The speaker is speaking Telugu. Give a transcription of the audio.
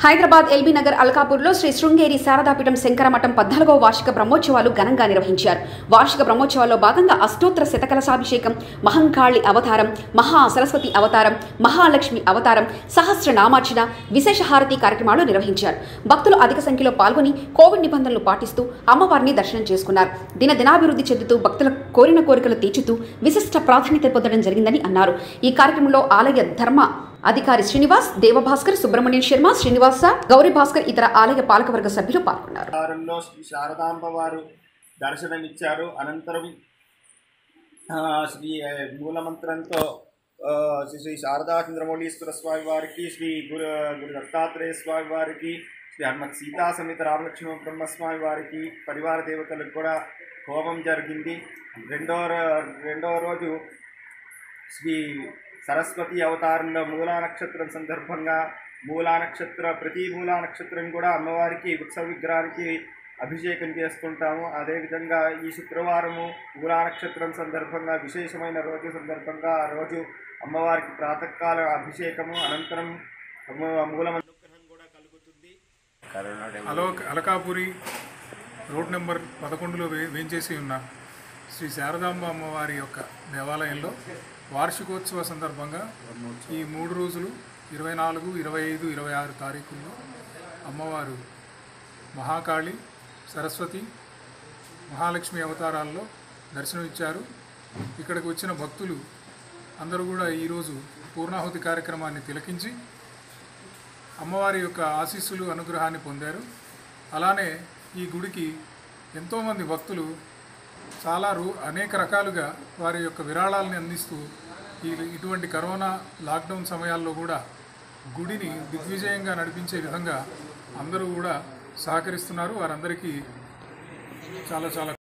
హైదరాబాద్ ఎల్బీ నగర్ అల్కాపూర్లో శ్రీ శృంగేరి శారదాపీఠం శంకరమఠం పద్నాలుగవ వార్షిక బ్రహ్మోత్సవాలు ఘనంగా నిర్వహించారు వార్షిక బ్రహ్మోత్సవాల్లో భాగంగా అష్టోత్తర శతకలసాభిషేకం మహంకాళి అవతారం మహా సరస్వతి అవతారం మహాలక్ష్మి అవతారం సహస్ర నామార్చన విశేష హారతి కార్యక్రమాలు నిర్వహించారు భక్తులు అధిక సంఖ్యలో పాల్గొని కోవిడ్ నిబంధనలు పాటిస్తూ అమ్మవారిని దర్శనం చేసుకున్నారు దినదినాభివృద్ధి చెందుతూ భక్తుల కోరిన కోరికలు తీర్చుతూ విశిష్ట ప్రాధాన్యత పొందడం జరిగిందని అన్నారు ఈ కార్యక్రమంలో ఆలయ ధర్మ అధికారి శ్రీనివాస్ దేవభాస్కర్ సుబ్రహ్మణ్యం శర్మ శ్రీనివాస గౌరీ భాస్కర్ ఇతర ఆలయ పాలకవర్గ సభ్యులు పాల్గొన్నారు వారంలో శ్రీ శారదాంబ వారు దర్శనమిచ్చారు అనంతరం ఆ, శ్రీ ఆ, మూలమంత్రంతో ఆ, శ్రీ శ్రీ శారదా చంద్రమౌళీశ్వర స్వామి వారికి శ్రీ గురు గురు దత్తాత్రేయ స్వామి వారికి శ్రీ హనుమత్ సీతా సమేత రామలక్ష్మణ బ్రహ్మస్వామి వారికి పరివార దేవతలకు కూడా హోమం జరిగింది రెండో రో- రెండవ రోజు శ్రీ సరస్వతి అవతారంలో మూలా నక్షత్రం సందర్భంగా మూలా నక్షత్ర ప్రతి మూలా నక్షత్రం కూడా అమ్మవారికి ఉత్సవ విగ్రహానికి అభిషేకం చేస్తుంటాము అదేవిధంగా ఈ శుక్రవారము మూలా నక్షత్రం సందర్భంగా విశేషమైన రోజు సందర్భంగా ఆ రోజు అమ్మవారికి ప్రాతకాల అభిషేకము అనంతరం అమ్మ- మూల అనుగ్రహం కూడా కలుగుతుంది అలో అలకాపురి రోడ్ నెంబర్ పదకొండులో వే వేంచేసి ఉన్న శ్రీ శారదాంబ అమ్మవారి యొక్క దేవాలయంలో వార్షికోత్సవ సందర్భంగా ఈ మూడు రోజులు ఇరవై నాలుగు ఇరవై ఐదు ఇరవై ఆరు తారీఖుల్లో అమ్మవారు మహాకాళి సరస్వతి మహాలక్ష్మి అవతారాల్లో దర్శనం ఇచ్చారు ఇక్కడికి వచ్చిన భక్తులు అందరూ కూడా ఈరోజు పూర్ణాహుతి కార్యక్రమాన్ని తిలకించి అమ్మవారి యొక్క ఆశీస్సులు అనుగ్రహాన్ని పొందారు అలానే ఈ గుడికి ఎంతోమంది భక్తులు చాలా రూ అనేక రకాలుగా వారి యొక్క విరాళాలని అందిస్తూ ఈ ఇటువంటి కరోనా లాక్డౌన్ సమయాల్లో కూడా గుడిని దిగ్విజయంగా నడిపించే విధంగా అందరూ కూడా సహకరిస్తున్నారు వారందరికీ చాలా చాలా